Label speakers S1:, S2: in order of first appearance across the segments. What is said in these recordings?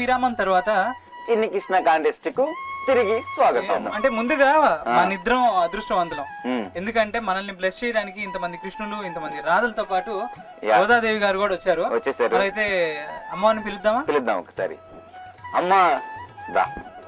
S1: విరామం తర్వాత
S2: చిన్ని కృష్ణ కాంటెస్ట్ కు తిరిగి స్వాగతం
S1: అంటే ముందుగా మన ఇద్దరం అదృష్టవంతులం
S2: ఉమ్,
S1: ఎందుకంటే మనల్ని బ్లెస్ చేయడానికి ఇంతమంది కృష్ణులు ఇంతమంది రాధలతో పాటు
S2: యా.
S1: గోదాదేవి గారు కూడా వచ్చారు
S2: వచ్చేసారు
S1: మరైతే అమ్మవారిని పిలుద్దామా
S2: పిలుద్దాం ఒకసారి అమ్మా దా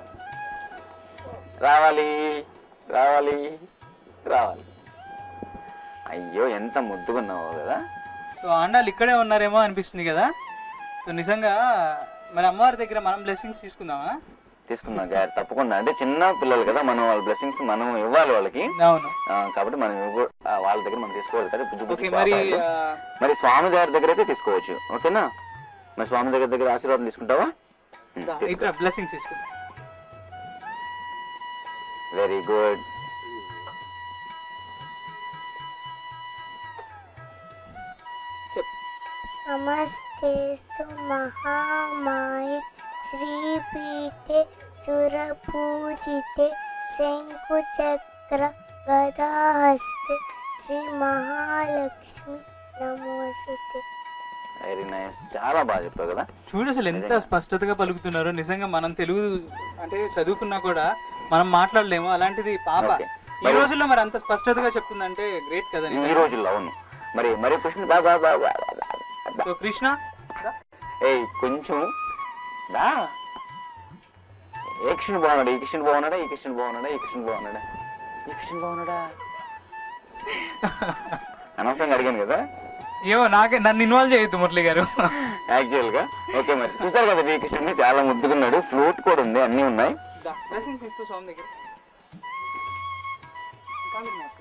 S2: రావాలి రావాలి రావాలి అయ్యో ఎంత ముద్దుగున్నావు కదా
S1: సో ఆండాలు ఇక్కడే ఉన్నారేమో అనిపిస్తుంది కదా సో నిజంగా మరి అమ్మవారి దగ్గర మనం బ్లెస్సింగ్స్ తీసుకుందామా
S2: తీసుకుందాం గారు తప్పకుండా అంటే చిన్న పిల్లలు కదా మనం వాళ్ళ బ్లెస్సింగ్స్ మనం ఇవ్వాలి వాళ్ళకి
S1: అవును
S2: ఆ, కాబట్టి మనం ఇవ్వ- ఆ, వాళ్ళ దగ్గర మనం తీసుకోవాలి కదా బుజ్జు
S1: ఓకే
S2: బుజ్జు
S1: మరి
S2: పాపాలు.
S1: ఆ,
S2: మరి స్వామి గారి దగ్గర అయితే తీసుకోవచ్చు ఓకేనా మరి స్వామి దగ్గర దగ్గర ఆశీర్వాదం తీసుకుంటావా
S1: దా, ఇక్కడ బ్లెస్సింగ్స్ తీసుకుందాం
S2: వెరీ గుడ్
S1: చెప్పు
S3: నమస్తేస్తు మహామాయ శ్రీపీఠే సురపూజితే శంకుచక్ర గదాహస్తే శ్రీ మహాలక్ష్మి నమోస్తుతే
S2: వెరీ నైస్ చాలా బాగా చెప్పావు కదా
S1: చూడు అసలు ఎంత స్పష్టతగా పలుకుతున్నారో నిజంగా మనం తెలుగు అంటే చదువుకున్నా కూడా మనం మాట్లాడలేము అలాంటిది పాప
S2: ఓకే.
S1: ఈ రోజుల్లో మరి అంత స్పష్టతగా చెప్తుందంటే గ్రేట్ కదా
S2: ఈ
S1: నిజంగా.
S2: రోజుల్లో అవును మరి మరి కృష్ణుడు బాబా బాబా
S1: సో కృష్ణ రా.
S2: ఏయ్ కొంచెం దా ఏ కృష్ణుడు బాగున్నాడు ఈ కృష్ణుడు బాగున్నాడా ఈ కృష్ణుడు బాగున్నాడా ఈ కృష్ణుడు బాగున్నాడా ఈ కృష్ణుడు బాగున్నాడా అనవసరంగా అడిగాను కదా
S1: ఏమో నాకే నన్ను ఇన్వాల్వ్ చేయొద్దు మురళి గారు
S2: యాక్చువల్ గా ఓకే మరి చూసారు కదా ఈ కృష్ణుడిని చాలా ముద్దుకున్నాడు ఫ్లూట్ కూడా ఉంది అన్ని ఉన్నాయి
S1: బ్లెస్సింగ్ తీసుకో స్వామి దగ్గర కాళ్ళకి మోసుకో.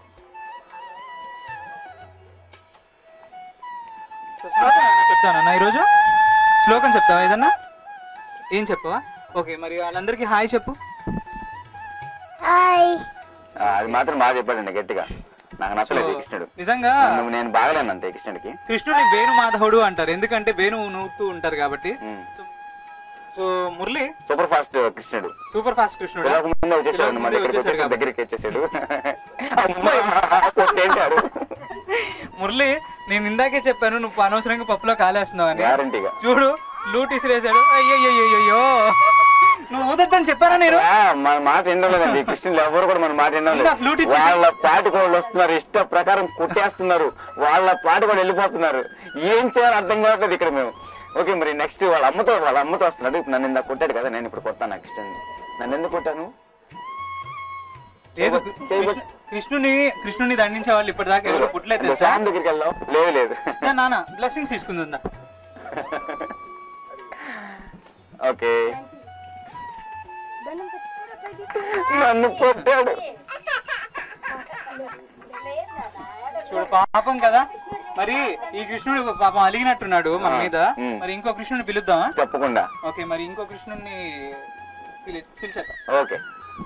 S1: సో శ్లోకం ఏమైనా చెప్తానన్నా ఈరోజు శ్లోకం చెప్తావా ఏదన్నా ఏం చెప్పవా ఓకే మరి వాళ్ళందరికీ హాయ్ చెప్పు
S3: హాయ్
S2: ఆ, అది మాత్రం బాగా చెప్పాడండి గట్టిగా నాకు నచ్చలేదు ఈ కృష్ణుడు
S1: నిజంగా
S2: నన్ను నేను బాగలేను అంతే ఈ కృష్ణుడికి
S1: కృష్ణుని వేణు మాధవుడు అంటారు ఎందుకంటే వేణువు నవ్వుతూ ఉంటారు కాబట్టి so- so Murali
S2: super fast కృష్ణుడు
S1: సూపర్ ఫాస్ట్ కృష్ణుడు
S2: పిలవక ముందే వచ్చేసాడు
S1: పిలవక
S2: మా
S1: ముందే
S2: దగ్గరికి
S1: వచ్చేసాడు
S2: వచ్చేసాడు దగ్గరికి వచ్చేసాడు అమ్మా, కొట్టేశాడు
S1: మురళి నేను ఇందాకే చెప్పాను నువ్వు అనవసరంగా పప్పులో కాలేస్తున్నావు అని
S2: గ్యారంటీగా
S1: చూడు లూట్ ఇసిరేసాడు అయ్యయ్యో నువ్వు ఊదొద్దని చెప్పానా నేను
S2: ఆ, మన మాట వినలేదండి కృష్ణులు ఎవరు కూడా మన మాట వినలేదు
S1: ఇంకా flute ఇచ్చేసి-
S2: వాళ్ళ పాటి వాళ్ళు వస్తున్నారు ఇష్ట ప్రకారం కుట్టేస్తున్నారు వాళ్ళ పాటి కూడా వెళ్ళిపోతున్నారు ఏం చేయాలో అర్థం కావట్లేదు ఇక్కడ మేము ఓకే మరి నెక్స్ట్ వాళ్ళ అమ్మతో వాళ్ళ అమ్మతో వస్తున్నాడు ఇప్పుడు నన్ను ఇందాక కొట్టాడు కదా నేను ఇప్పుడు కొడతాను నాకు ఇష్టం నన్ను ఎందుకు కొట్టాను
S1: లేదు
S2: చేయబ-
S1: కృష్ణు- కృష్ణుని కృష్ణుని దండించే వాళ్ళు ఇప్పటిదాకా ఎవరు పుట్టలేదు
S2: ఇంకా
S1: తెలుసా
S2: స్వామి దగ్గరికి వెళ్దాం లేదు లేదు
S1: దా నాన్న బ్లెస్సింగ్స్ తీసుకుందా
S2: ఓకే నన్ను కొట్టాడు
S1: చూడు పాపం కదా మరి ఈ కృష్ణుడు పాపం అలిగినట్టున్నాడు మన మీద
S2: మ్.
S1: మరి ఇంకో కృష్ణుని పిలుద్దామా
S2: తప్పకుండా
S1: ఓకే మరి ఇంకో కృష్ణుని పిలి- పిలిచేద్దాం
S2: ఓకే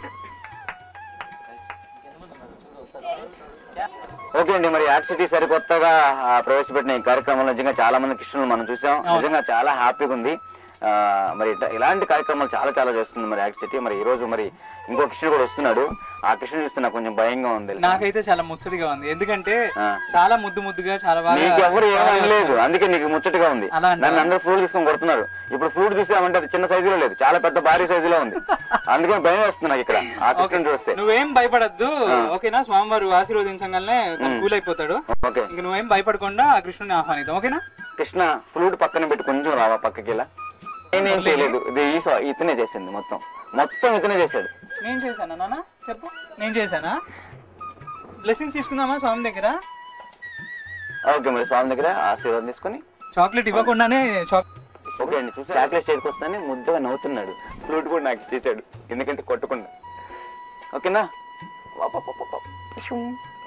S2: ఓకే అండి మరి యాక్సిటీ సరికొత్తగా ఆ, ప్రవేశపెట్టిన ఈ కార్యక్రమంలో నిజంగా చాలా మంది కృష్ణులు మనం చూసాం నిజంగా చాలా హ్యాపీగా ఉంది ఆ, మరి ఇట్ట- ఇలాంటి కార్యక్రమాలు చాలా చాలా చేస్తుంది మరి యాక్సిటీ మరి ఈ రోజు మరి ఇంకో కృష్ణుడు కూడా వస్తున్నాడు ఆ కృష్ణుడు చూస్తే నాకు కొంచెం భయంగా ఉంది తెలుసా?
S1: నాకైతే చాలా ముచ్చటగా ఉంది ఎందుకంటే
S2: ఆ.
S1: చాలా ముద్దు ముద్దుగా చాలా బాగా
S2: నీకు ఎవరు ఏమనలేదు అందుకే నీకు ముచ్చటగా ఉంది
S1: అలా అంటావా?
S2: నన్ను అందరూ ఫ్లూట్ తీసుకొని కొడుతున్నారు ఇప్పుడు ఫ్లూట్ చూసామంటే అది చిన్న సైజులో లేదు చాలా పెద్ద భారీ సైజులో ఉంది అందుకని భయం వేస్తుంది నాకు ఇక్కడ ఆ కృష్ణుని చూస్తే
S1: నువ్వేం భయపడద్దు ఓకేనా స్వామివారు ఆశీర్వదించగానే తను కూల్ అయిపోతాడు
S2: ఓకే
S1: ఇంక నువ్వేం భయపడకుండా ఆ కృష్ణుని ఆహ్వానిద్దాం ఓకేనా
S2: కృష్ణ ఫ్లూట్ పక్కన పెట్టి కొంచెం రావా పక్కకి ఇలా నేనేం చేయలేదు ఇది ఈ స్వ- ఇతనే చేసింది మొత్తం మొత్తం ఇతనే చేశాడు
S1: నేను చేశానా నాన్న చెప్పు నేను చేశానా బ్లెస్సింగ్స్ తీసుకుందామా స్వామి దగ్గర
S2: ఓకే మరి స్వామి దగ్గర ఆశీర్వాదం తీసుకొని
S1: చాక్లెట్ ఇవ్వకుండానే చాక్
S2: ఓకే అండి చూసి చాక్లెట్ చేతికి వస్తానే ముద్దగా నవ్వుతున్నాడు ఫ్లూట్ కూడా నాకు ఇచ్చేసాడు ఎందుకంటే కొట్టకుండా ఓకేనా వా, పా, పా, పా, పా. పిషుం.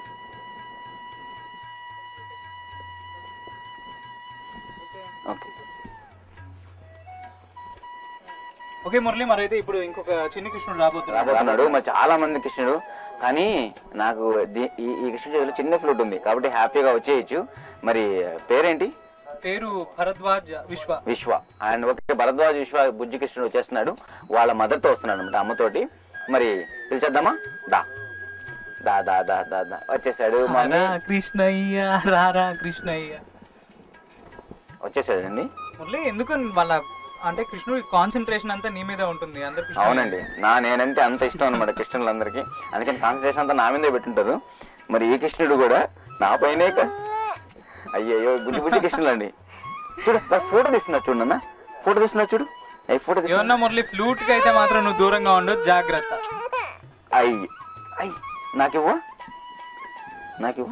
S2: ఓకే
S1: ఓకే మురళి మరి అయితే ఇప్పుడు ఇంకొక చిన్న కృష్ణుడు రాబోతున్నాడు
S2: రాబోతున్నాడు మరి చాలా మంది కృష్ణుడు కానీ నాకు దీ- ఈ ఈ కృష్ణ చేతిలో చిన్న ఫ్లూట్ ఉంది కాబట్టి హ్యాపీగా వచ్చేయచ్చు మరి పేరేంటి
S1: పేరు భరద్వాజ్ విశ్వ
S2: విశ్వ అండ్ ఓకే భరద్వాజ్ విశ్వ బుజ్జి కృష్ణుడు వచ్చేస్తున్నాడు వాళ్ళ మదర్తో వస్తున్నాడు అనమాట అమ్మతోటి మరి పిలిచేద్దామా దా దా దా దా దా దా వచ్చేసాడు మమ్మీ
S1: రారా కృష్ణయ్య రారా కృష్ణయ్య
S2: వచ్చేసాడండి
S1: మురళి ఎందుకు వాళ్ళ అంటే కృష్ణుడి కాన్సన్ట్రేషన్ అంతా నీ మీద ఉంటుంది అందరు కృష్ణుడు
S2: అవునండి నా నేనంటే అంత ఇష్టం అనమాట కృష్ణులందరికీ అందుకని కాన్సన్ట్రేషన్ అంతా నా మీదే పెట్టుంటారు మరి ఈ కృష్ణుడు కూడా నా పైనే క- అయ్యయ్యో బుద్ధి బుద్ధి కృష్ణులు అండి చూడు నాకు ఫోటో తీస్తున్నా చూడు నాన్న ఫోటో తీస్తున్నా చూడు అయ్యి ఫోటో తీస్తున్నా
S1: ఏమన్నా మురళి ఫ్లూట్ కి అయితే మాత్రం నువ్వు దూరంగా ఉండు జాగ్రత్త
S2: అయ్యి అయ్యి నాకివ్వ నాకివ్వ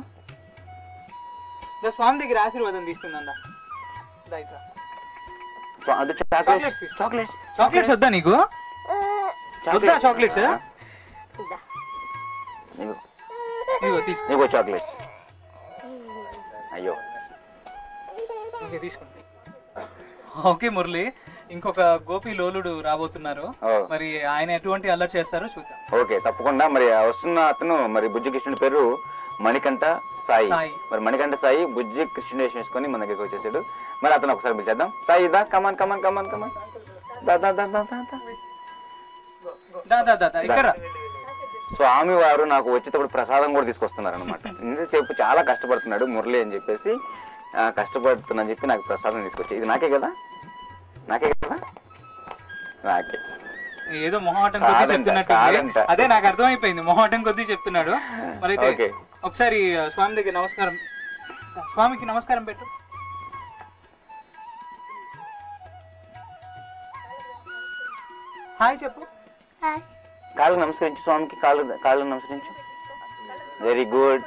S1: దా స్వామి దగ్గర ఆశీర్వాదం తీసుకుందా
S2: సో అది
S1: Chocolates
S2: చాక్లెట్స్
S1: తీసుకో.
S2: చాక్లెట్స్
S1: చాక్లెట్స్ వద్దా నీకు వద్దా చాక్లెట్స్ ఇదిగో తీసుకో
S2: నీకో చాక్లెట్స్ అయ్యో
S1: ఓకే తీసుకోండి ఓకే మురళి ఇంకొక గోపి లోలుడు రాబోతున్నారు
S2: ఓ.
S1: మరి ఆయన ఎటువంటి అల్లరి చేస్తారో చూద్దాం
S2: ఓకే తప్పకుండా మరి ఆ వస్తున్న అతను మరి బుజ్జి కృష్ణుడి పేరు మణికంఠ సాయి
S1: సాయి.
S2: మరి మణికంఠ సాయి బుజ్జి కృష్ణుడు వేషం వేసుకొని మన దగ్గరికి వచ్చేసాడు మరి అతను ఒకసారి పిలిచేద్దాం సాయి దా కమాన్ కమాన్ కమాన్ కమాన్ దా దా దా దా దా దా.
S1: దా దా దా దా, ఇక్కడ రా.
S2: స్వామి వారు నాకు వచ్చేటప్పుడు ప్రసాదం కూడా తీసుకొస్తున్నారు అనమాట చెప్పు చాలా కష్టపడుతున్నాడు మురళి అని చెప్పేసి ఆ, కష్టపడుతున్నా చెప్పి నాకు ప్రసాదం తీసుకొచ్చి ఇది నాకే కదా నాకే కదా నాకే
S1: ఏదో మొహమాటం కొద్దీ
S2: కాదంట,
S1: చెప్తున్నట్టు
S2: కాదంట.
S1: అదే నాకు అర్థమైపోయింది మొహమాటం కొద్దీ చెప్తున్నాడు మరి అయితే
S2: ఓకే.
S1: ఒకసారి ఆ, స్వామి దగ్గర నమస్కారం స్వామికి నమస్కారం పెట్టు హాయ్ చెప్పు
S3: హాయ్
S2: కాళ్ళు నమస్కరించు స్వామికి కాళ్ళు కాళ్ళు నమస్కరించు వెరీ గుడ్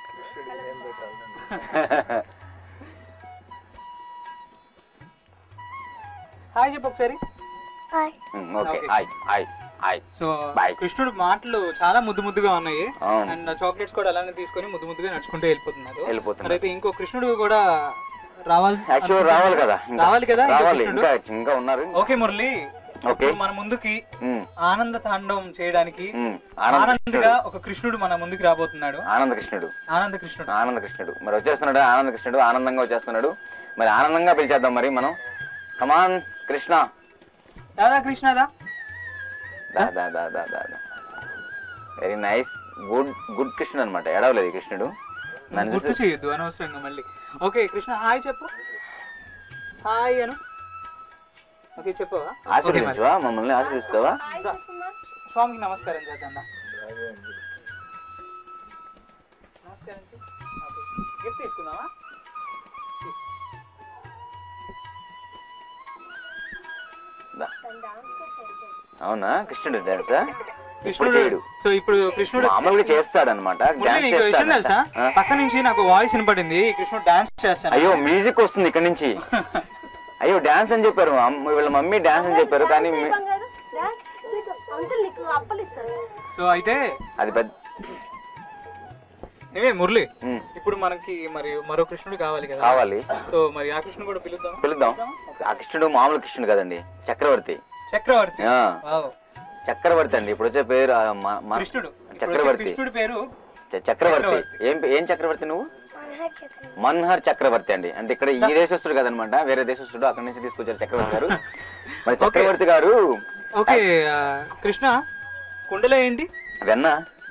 S1: హాయ్ చెప్పు ఒకసారి
S3: hi
S2: okay
S1: Okay.
S2: Hi hi hi
S1: so
S2: Bye.
S1: కృష్ణుడు మాటలు చాలా ముద్దు ముద్దుగా ఉన్నాయి
S2: అవును.
S1: అండ్ చాక్లెట్స్ కూడా అలానే తీసుకొని ముద్దు ముద్దుగా నడుచుకుంటూ వెళ్ళిపోతున్నారు
S2: వెళ్ళిపోతున్నారు.
S1: మరి అయితే ఇంకో కృష్ణుడు కూడా రావాలి
S2: యాక్చువల్ రావాలి కదా ఇంకా.
S1: రావాలి కదా ఇంకో
S2: రావాలి
S1: కృష్ణుడు?
S2: ఇంకా ఇంకా ఉన్నారు
S1: ఓకే మురళి
S2: ఓకే
S1: ఇప్పుడు మన ముందుకి
S2: ఉమ్,
S1: ఆనంద తాండవం చేయడానికి
S2: ఉమ్. ఆనంద
S1: ఆనందగా ఒక కృష్ణుడు మన ముందుకు రాబోతున్నాడు
S2: ఆనంద కృష్ణుడు
S1: ఆనంద కృష్ణుడు
S2: ఆనంద కృష్ణుడు మరి వచ్చేస్తున్నాడు ఆనంద కృష్ణుడు ఆనందంగా వచ్చేస్తున్నాడు మరి ఆనందంగా పిలిచేద్దాం మరి మనం కమాన్ కృష్ణ
S1: రాధా కృష్ణదా
S2: దా దా దా దా దా దా వెరీ నైస్ గుడ్ గుడ్ కృష్ణుడు అనమాట ఎడవలేదు ఈ కృష్ణుడు నన్ను
S1: గుర్తు
S2: చూసి
S1: చేయొద్దు అనవసరంగా మళ్ళీ ఓకే కృష్ణ హాయ్ చెప్పు హాయ్ అను ఓకే చెప్పు
S2: ఆశీర్వదించువా మమ్మల్ని ఆశీర్దిస్తావా
S1: స్వామికి నమస్కారం చేద్దాం నమస్కారం గిఫ్ట్ తీసుకుందామా
S2: దా. అవునా కృష్ణుడు డాన్సా ఇప్పుడు
S1: కృష్ణుడు
S2: చేయడు
S1: సో ఇప్పుడు కృష్ణుడు
S2: మామూలుగా చేస్తాడు అనమాట
S1: మురళి,
S2: డాన్స్
S1: నీకు విషయం తెలుసా
S2: చేస్తాడు
S1: పక్క నుంచి నాకు వాయిస్ వినపడింది కృష్ణుడు డాన్స్ చేస్తాను
S2: అయ్యో మ్యూజిక్ వస్తుంది ఇక్కడ నుంచి అయ్యో డాన్స్ అని చెప్పారు అమ్మ- వీళ్ళ మమ్మీ డాన్స్ అని చెప్పారు కానీ మీ-
S4: అంకుల్ నీకు అప్పలిస్తాను
S1: సో అయితే
S2: అది పెద్ద
S1: ఇవే మురళి
S2: ఉమ్,
S1: ఇప్పుడు మనకి మరి మరో కృష్ణుడు కావాలి కదా
S2: కావాలి
S1: సో మరి ఆ కృష్ణుడు కూడా పిలుద్దాం
S2: పిలుద్దాం ఆ కృష్ణుడు మామూలు కృష్ణుడు కదండి చక్రవర్తి
S1: చక్రవర్తి
S2: ఆ,
S1: వావ్.
S2: చక్రవర్తి అండి ఇప్పుడు వచ్చే పేరు ఆ, మ- మ-
S1: కృష్ణుడు ఇప్పుడు వచ్చే
S2: చక్రవర్తి
S1: కృష్ణుడి పేరు
S2: చ- చక్రవర్తి ఏం ఏం చక్రవర్తి నువ్వు
S3: మనహర్ చక్రం
S2: మన్హర్ చక్రవర్తి అండి అంటే ఇక్కడ ఈ దేశస్తుడు కదనమాట వేరే దేశస్తుడు అక్కడి నుంచి తీసుకొచ్చారు చక్రవర్తి గారు మరి చక్రవర్తి గారు
S1: ఓకే ఆ, కృష్ణ కుండలో ఏంటి
S2: వెన్న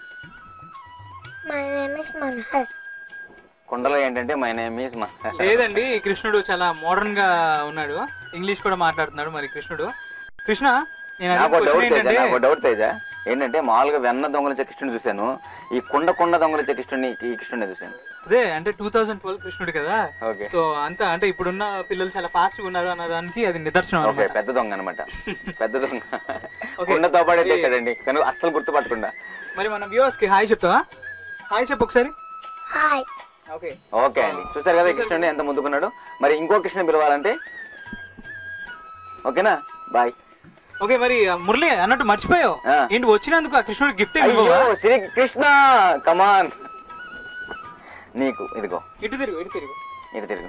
S3: మై నేమ్ ఇస్ మనహర్
S2: కొండలో ఏంటంటే మై నేమ్ ఈస్
S1: లేదండి ఈ కృష్ణుడు చాలా మోడర్న్ గా ఉన్నాడు ఇంగ్లీష్ కూడా మాట్లాడుతున్నాడు మరి కృష్ణుడు కృష్ణ నేను అడిగిన
S2: నాకు
S1: question
S2: డౌట్ తేజ
S1: ఏంటంటే
S2: నాకు డౌట్ తేజ ఏంటంటే మామూలుగా వెన్న దొంగల కృష్ణుని చూశాను ఈ కుండ కుండ దొంగల కృష్ణుని ఈ కృష్ణుని చూశాను
S1: అదే అంటే టూ థౌసండ్ ట్వెల్వ్ కృష్ణుడు కదా
S2: ఓకే
S1: సో అంత అంటే ఇప్పుడున్న పిల్లలు చాలా ఫాస్ట్ గా ఉన్నారు అన్న దానికి అది నిదర్శనం
S2: ఓకే
S1: అన్నమాట
S2: పెద్ద దొంగ అనమాట పెద్ద దొంగ
S1: Okay.
S2: కుండతో పాడేసాడండి కానీ అస్సలు గుర్తుపట్టకుండా
S1: మరి మన వ్యూవర్స్ కి హాయ్ చెప్తావా హాయ్ చెప్పు ఒకసారి
S3: హాయ్
S1: ఓకే
S2: ఓకే అండి చూసారు కదా ఈ కృష్ణుడిని ఎంత ముందుకున్నాడు మరి ఇంకో కృష్ణుని పిలవాలంటే ఓకేనా బాయ్
S1: ఓకే మరి ఆ, మురళి అన్నట్టు మర్చిపోయావు
S2: ఆ.
S1: ఏంటి వచ్చినందుకు ఆ కృష్ణుడు గిఫ్ట్
S2: అయ్యో శ్రీ కృష్ణ కమాన్ నీకు ఇదిగో
S1: ఇటు తిరుగు ఇటు తిరుగు
S2: ఇటు తిరుగు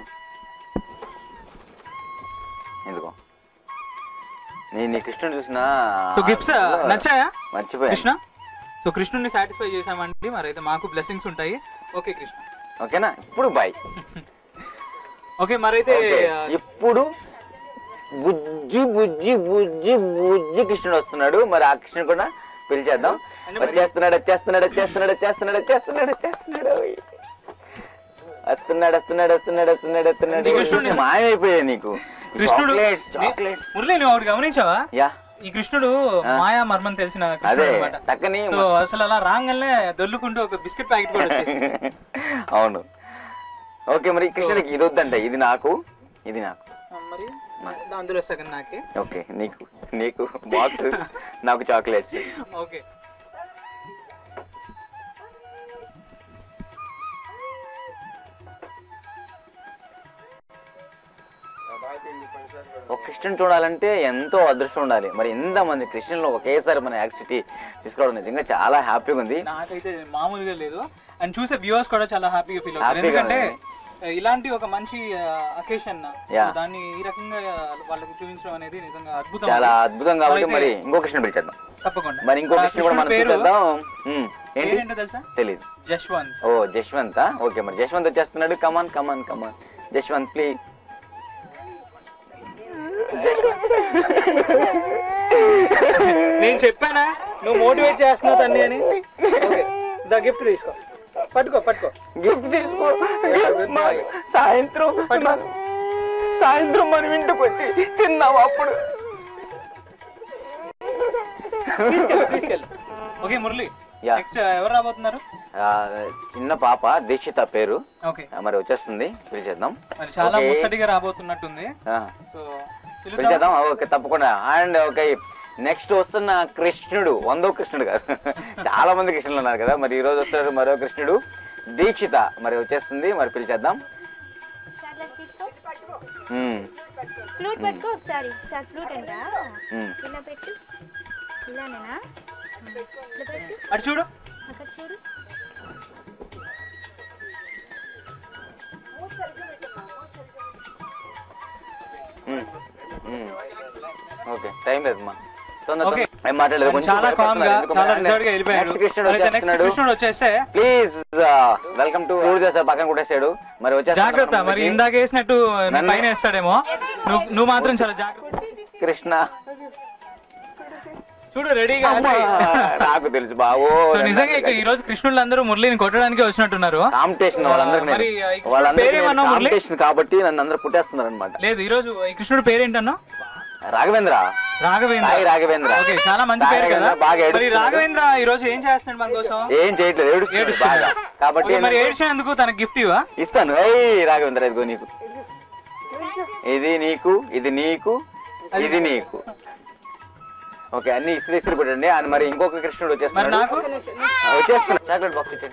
S2: ఇదిగో నేను నీ కృష్ణుడు చూసిన
S1: సో గిఫ్ట్స్ నచ్చాయా
S2: మర్చిపోయా
S1: కృష్ణ సో కృష్ణుడిని సాటిస్ఫై చేసామండి మరి అయితే మాకు బ్లెస్సింగ్స్ ఉంటాయి ఓకే కృష్ణ
S2: ఓకేనా ఇప్పుడు బాయ్
S1: ఓకే మరైతే
S2: ఓకే
S1: ఆ,
S2: ఇప్పుడు బుజ్జి బుజ్జి బుజ్జి బుజ్జి కృష్ణుడు వస్తున్నాడు మరి ఆ కృష్ణుడు కూడా పిలిచేద్దాం వచ్చేస్తున్నాడు వచ్చేస్తున్నాడు వచ్చేస్తున్నాడు వచ్చేస్తున్నాడు వచ్చేస్తున్నాడు వచ్చేస్తున్నాడు వస్తున్నాడు వస్తున్నాడు వస్తున్నాడు వస్తున్నాడు వస్తున్నాడు
S1: ఈ కృష్ణుడిని-
S2: మాయమైపోయాయి నీకు
S1: కృష్ణుడు
S2: Chocolates,
S1: నీ-
S2: chocolates.
S1: మురళి నువ్వు ఒకటి గమనించావా
S2: యా
S1: ఈ కృష్ణుడు మాయా మర్మం తెలిసిన
S2: అదే
S1: కృష్ణుడు అనమాట
S2: టక్కని
S1: సో అసలు అలా రాగానే దొల్లుకుంటూ ఒక బిస్కెట్ ప్యాకెట్ కూడా వచ్చేసింది
S2: అవును ఓకే మరి కృష్ణుడికి ఇది వద్దంట ఇది నాకు ఇది నాకు
S1: ఆ, మరి అందులో సగం నాకే
S2: ఓకే నీకు నీకు బాక్స్ నాకు చాక్లెట్స్
S1: ఓకే
S2: ఒక కృష్ణుని చూడాలంటే ఎంతో అదృష్టం ఉండాలి మరి ఎంతమంది కృష్ణులు ఒకేసారి మన యాక్సిటీ తీసుకోవడం నిజంగా చాలా హ్యాపీగా ఉంది
S1: నాకైతే మామూలుగా లేదు అండ్ చూసే వ్యూవర్స్ కూడా చాలా హ్యాపీగా ఫీల్ అవుతారు
S2: Happy గా
S1: ఎందుకంటే
S2: ఉంది.
S1: ఇలాంటి ఒక మంచి అకేషన్
S2: Yeah.
S1: దాన్ని ఈ రకంగా వాళ్ళకి చూపించడం అనేది నిజంగా అద్భుతం
S2: చాలా అద్భుతం కాబట్టి
S1: అయితే-
S2: మరి ఇంకో కృష్ణుని పిలిచేద్దాం
S1: తప్పకుండా
S2: మరి ఇంకో
S1: ఆ
S2: కృష్ణుని కూడా మనం
S1: పేరు
S2: చూసేద్దాం ఉమ్, ఏంటి
S1: పేరేంటో తెలుసా
S2: తెలియదు
S1: జశ్వంత్
S2: ఓ జశ్వంత్ ఓకే మరి జశ్వంత్ వచ్చేస్తున్నాడు కమాన్ కమాన్ కమాన్ జశ్వంత్ ప్లీజ్
S1: నేను చెప్పానా నువ్వు మోటివేట్ చేస్తున్నావు తన్ని అని ఓకే దా గిఫ్ట్ తీసుకో పట్టుకో పట్టుకో
S2: గిఫ్ట్ తీసుకో Gift మా- సాయంత్రం మన- సాయంత్రం మనం ఇంటికి వచ్చి తిన్నావు అప్పుడు
S1: తీసుకెళ్ళు తీసుకెళ్ళు ఓకే మురళి
S2: Yeah.
S1: నెక్స్ట్ ఎవరు రాబోతున్నారు
S2: ఆ, చిన్న పాప దీక్షిత పేరు
S1: ఓకే
S2: ఆ, మరి వచ్చేస్తుంది పిలిచేద్దాం
S1: మరి చాలా
S2: Okay.
S1: ముచ్చటిగా రాబోతున్నట్టుంది
S2: ఆ,
S1: సో
S2: పిలిచేద్దాం ఓకే తప్పకుండా అండ్ ఓకే నెక్స్ట్ వస్తున్న కృష్ణుడు వందో కృష్ణుడు కాదు చాలా మంది కృష్ణులు ఉన్నారు కదా మరి ఈ రోజు వస్తారు మరో కృష్ణుడు దీక్షిత మరి వచ్చేస్తుంది మరి పిలిచేద్దాం
S4: చాక్లెట్ తీసుకో
S2: ఉమ్,
S4: ఫ్లూట్ పెట్టుకో ఒకసారి సార్ ఫ్లూట్ అంట
S2: ఉమ్.
S4: ఇలా పెట్టు ఇలానేనా ఇలా పెట్టు
S1: అటు చూడు
S4: అక్కడ చూడు
S2: ఉమ్, ఉమ్. ఓకే టైం లేదు మా
S1: ఓకే.
S2: ఏం మాట్లాడలేదు కొంచెం
S1: చాలా కామ్ గా
S2: భయపడుతున్నారు.
S1: చాలా
S2: ఎందుకు
S1: రిజర్వ్ గా
S2: మరి
S1: వెళ్ళిపోయాడు
S2: నెక్స్ట్ కృష్ణుడు
S1: నెక్స్ట్
S2: వచ్చేస్తున్నాడు
S1: కృష్ణుడు వచ్చేస్తే
S2: ప్లీజ్ వెల్కమ్ టు రూల్ చేస్తారు పక్కన కొట్టేసాడు మరి వచ్చేస్తున్నాడు
S1: జాగ్రత్త
S2: మన
S1: మరి
S2: ముందుకి.
S1: ఇందాక వేసినట్టు
S2: నన్ను-
S1: పైన వేస్తాడేమో నువ్వు నువ్వు మాత్రం చాలా జాగ్రత్త
S2: కృష్ణ
S1: చూడు రెడీగా
S2: అమ్మా, నాకు తెలుసు బావో
S1: సో నిజంగా ఇక ఈ రోజు కృష్ణుళ్ళు అందరూ మురళిని కొట్టడానికి వచ్చినట్టున్నారు
S2: కాంపిటీషన్ వాళ్ళందరికీ
S1: మరి
S2: నేను-
S1: ఈ కృష్ణుడి
S2: వాళ్ళందరికీ
S1: పేరేమన్నా
S2: నేను
S1: మురళి?
S2: కాంపిటీషన్ కాబట్టి నన్ను అందరూ పుట్టేస్తున్నారు అనమాట
S1: లేదు ఈ రోజు ఈ కృష్ణుడు పేరేంటన్నా
S2: రాఘవేంద్ర
S1: రాఘవేంద్ర
S2: సాయి రాఘవేంద్ర
S1: ఓకే చాలా మంచి
S2: సాయి
S1: పేరు కదా
S2: రాఘవేంద్ర బాగా
S1: మరి
S2: ఏడుస్తున్నాడు.
S1: రాఘవేంద్ర ఈ రోజు ఏం చేస్తున్నాడు మన కోసం
S2: ఏం చేయట్లేదు ఏడుస్తున్నాడు
S1: ఏడుస్తున్నాడు.
S2: బాగా కాబట్టి
S1: ఓకే, మరి
S2: నేను
S1: ఏడ్చినందుకు తనకి గిఫ్ట్ ఇవ్వా
S2: ఇస్తాను ఏయ్ రాఘవేంద్ర ఇదిగో నీకు ఇది నీకు ఇది నీకు ఇది నీకు ఓకే అన్ని ఇస్త్రీ ఇస్త్రీ పెట్టండి అండ్ మరి ఇంకొక కృష్ణుడు
S1: మరి
S2: వచ్చేస్తున్నాడు
S1: నాకు
S2: వచ్చేస్తున్నాడు చాక్లెట్ బాక్స్ ఇట్టండి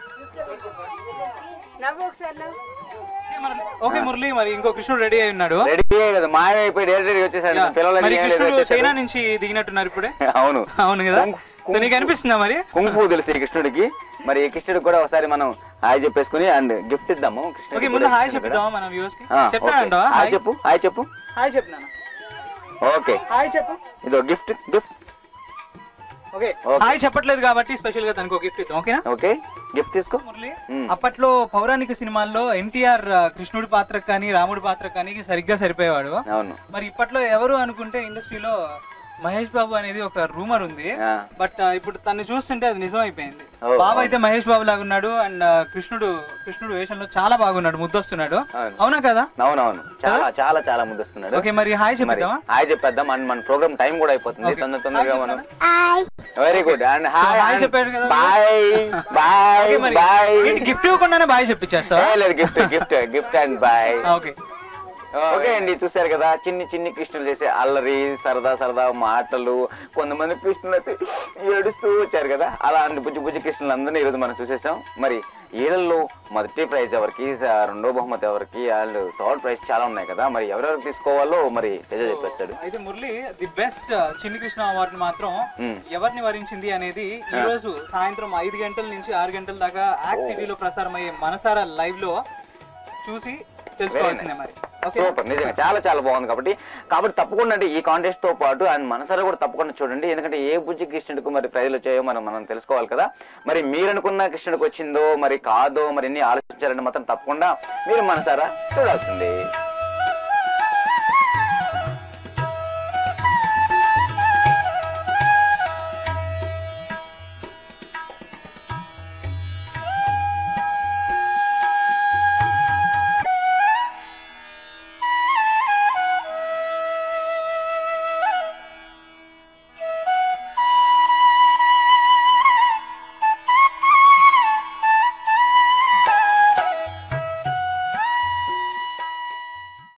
S1: ఓకే మురళి మరి ఇంకో కృష్ణుడు రెడీ అయి ఉన్నాడు
S2: రెడీ కదా మాయ అయిపోయి డైరెక్ట్ వచ్చేసాడు పిల్లలని
S1: మరి
S2: ఏం లేదు,
S1: కృష్ణుడు
S2: వచ్చేసాడు.
S1: చైనా నుంచి దిగినట్టున్నారు ఇప్పుడే
S2: అవును
S1: అవును కదా
S2: కుంగ్-
S1: సో నీకు అనిపిస్తుందా మరి
S2: కుంఫు తెలుసు ఈ కృష్ణుడికి మరి ఈ కృష్ణుడికి కూడా ఒకసారి మనం హాయ్ చెప్పేసుకుని అండ్ గిఫ్ట్ ఇద్దాము కృష్ణుడికి
S1: ఓకే
S2: కూడా
S1: ముందు హాయ్
S2: కృష్ణుడు
S1: చెప్తావా మన వ్యూవర్స్ కి
S2: కూడా. ఆ, ఓకే.
S1: చెప్తానంటావా
S2: హాయ్ చెప్పు హాయ్ చెప్పు
S1: హాయ్ చెప్తున్నాను
S2: ఓకే
S1: హాయ్ చెప్పు
S2: ఇదో gift gift
S1: okay
S2: okay.
S1: Hi చెప్పట్లేదు కాబట్టి స్పెషల్ గా తనకు గిఫ్ట్ ఇద్దాం ఓకేనా
S2: ఓకే గిఫ్ట్ తీసుకో
S1: మురళి
S2: మ్మ్.
S1: అప్పట్లో పౌరాణిక సినిమాల్లో ఎన్టీఆర్ కృష్ణుడి పాత్రకు కానీ రాముడి పాత్రకు కానీ సరిగ్గా సరిపోయేవాడు
S2: అవును
S1: మరి ఇప్పట్లో ఎవరు అనుకుంటే ఇండస్ట్రీలో మహేష్ బాబు అనేది ఒక రూమర్ ఉంది
S2: ఆ,
S1: బట్ ఇప్పుడు తను చూస్తుంటే అది నిజం అయిపోయింది
S2: ఓ,
S1: బాబు అయితే మహేష్ బాబు లాగా ఉన్నాడు అండ్ కృష్ణుడు కృష్ణుడు వేషంలో చాలా బాగున్నాడు ముద్దొస్తున్నాడు
S2: అవును.
S1: అవునా కదా
S2: అవునవును చాలా చాలా చాలా ముద్దిస్తున్నాడు
S1: ఓకే మరి హాయ్
S2: మరి
S1: చెప్పిద్దామా
S2: హాయ్ చెప్పేద్దాం అండ్ మన ప్రోగ్రామ్ టైం కూడా అయిపోతుంది
S1: ఓకే.
S2: తొందర తొందరగా
S1: హాయ్
S2: మనం
S1: చెప్పాలా?
S3: Hi
S2: very good and hi
S1: hi చెప్పాడు కదా.
S2: బాయ్ బాయ్
S1: ఓకే మరి
S2: బాయ్
S1: ఏంటి గిఫ్ట్ ఇవ్వకుండానే బాయ్ చెప్పించేస్తా
S2: లేదు gift gift gift and bye
S1: okay
S2: okay అండి చూసారు కదా చిన్ని చిన్ని కృష్ణులు చేసే అల్లరి సరదా సరదా మాటలు కొంతమంది కృష్ణులు అయితే ఏడుస్తూ వచ్చారు కదా అలాంటి బుజ్జి బుజ్జి కృష్ణులు అందరినీ ఈరోజు మనం చూసేసాం మరి ఏళ్ళల్లో మొదటి ప్రైజ్ ఎవరికి స- రెండో బహుమతి ఎవరికి వాళ్ళు థర్డ్ ప్రైజ్ చాలా ఉన్నాయి కదా మరి ఎవరెవరికి తీసుకోవాలో మరి తేజ చెప్పేస్తాడు
S1: అయితే మురళి ది బెస్ట్ చిన్ని కృష్ణ అవార్డు మాత్రం
S2: మ్మ్.
S1: ఎవరిని వరించింది అనేది ఈ రోజు సాయంత్రం ఐదు గంటల నుంచి ఆరు గంటల దాకా యాక్ట్ సిటీలో ప్రసారం అయ్యే మనసారా లైవ్ లో చూసి తెలుసుకోవాల్సిందే మరి ఓకే
S2: సూపర్ నిజంగా చాలా చాలా బాగుంది కాబట్టి కాబట్టి తప్పకుండా అంటే ఈ కాంటెస్ట్ తో పాటు అండ్ మనసారా కూడా తప్పకుండా చూడండి ఎందుకంటే ఏ బుజ్జి కృష్ణుడికి మరి ప్రైజులు వచ్చాయో మనం మనం తెలుసుకోవాలి కదా మరి మీరు అనుకున్న కృష్ణుడికి వచ్చిందో మరి కాదో మరి ఎన్ని ఆలోచించారంటే మాత్రం తప్పకుండా మీరు మనసారా చూడాల్సిందే